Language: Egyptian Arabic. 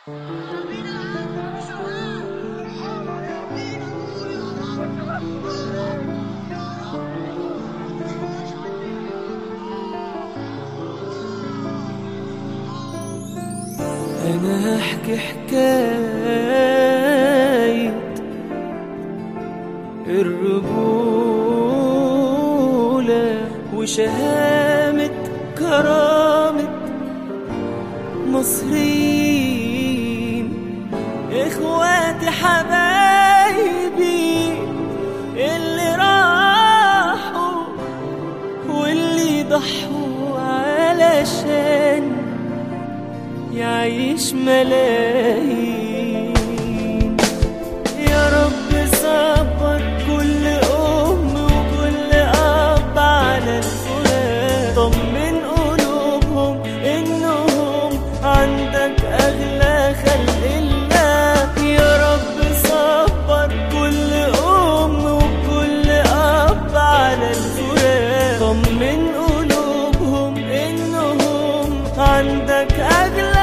أنا أحكي حكاية الرجولة وشهامة كرامة مصريين إخواتي حبايبي اللي راحوا واللي ضحوا علشان يعيش ملايين يا رب صبر كل أم وكل أب على الفراق طمن قلوبهم إنهم عندك أغلى خلق الله يا رب صبر كل أم وكل أب على الفراق طمن قلوبهم إنهم عندك أغلى